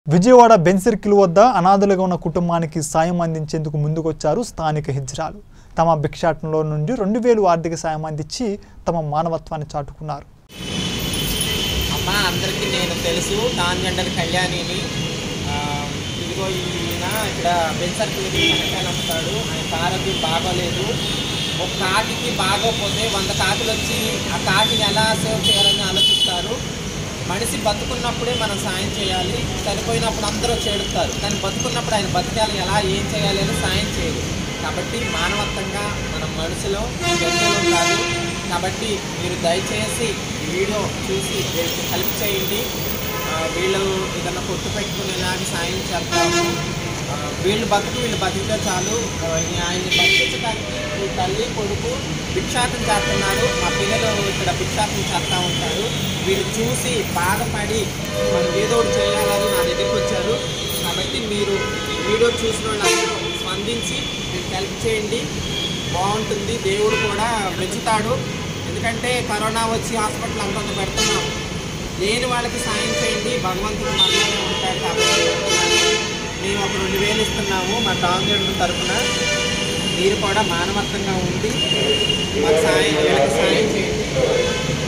Vijayawada Ben circle వద్ద అనాథలుగా ఉన్న కుటుంబానికి సాయం అందించేందుకు ముందుకొచ్చారు స్థానిక హిజ్రాలు తమ భిక్షాటనలో నుండి రెండు వేలు ఆర్థిక సాయం అందించి తమ మానవత్వాన్ని చాటుకున్నారు అమ్మ అందరికీ నేను తెలుసు తాన్జెండర్ కళ్యాణిని ఆ, ఇదిగో ఈయన ఇక్కడ బెన్సర్కి కనెక్షన్ అమ్ముతాడు ఆయన ఆరోగ్యం బాగోలేదు ఒక కాకికి బాగోపోతే వంద కాకులు వచ్చి ఆ కాకిని ఎలా సేవ్ చేయాలని ఆలోచిస్తారు మనిషి బతుకున్నప్పుడే మనం సాయం చేయాలి చనిపోయినప్పుడు అందరూ చేడుతారు కానీ బతుకున్నప్పుడు ఆయన బతకాలి ఎలా ఏం చేయాలి అని సాయం చేయరు కాబట్టి మానవత్వంగా మనం మనుషులు జంతువులు కాదు కాబట్టి మీరు దయచేసి ఈ వీడియో చూసి వీళ్ళకి హెల్ప్ చేయండి ఆ, వీళ్ళు ఏదన్నా కొట్టు పెట్టుకునేలాగా సాయం చేస్తాము ఆ, వీళ్ళు బతుకు వీళ్ళు బతికితే చాలు ఆ, ఆయన్ని బతికించడానికి ఈ తల్లి కొడుకు భిక్షాటం చేస్తున్నారు మా పిల్లలు ఇక్కడ భిక్షాటం చేస్తూ ఉంటారు వీళ్ళు చూసి బాధపడి మనం ఏదో ఒకటి చేయాలని నా దగ్గరికి వచ్చారు కాబట్టి మీరు ఈ వీడియో చూసిన వాళ్ళందరూ స్పందించి మీరు హెల్ప్ చేయండి బాగుంటుంది దేవుడు కూడా మెచ్చుతాడు ఎందుకంటే కరోనా వచ్చి హాస్పిటల్ అంతంత పెడుతున్నాం లేని వాళ్ళకి సాయం చేయండి భగవంతుడు మనలోనే ఉంటాడు కాబట్టి మేము ఒక రెండు వేలు ఇస్తున్నాము మా టాంగెండ్ తరఫున మీరు కూడా మానవత్వంగా ఉండి మాకు సాయం వీళ్ళకి సాయం చేయండి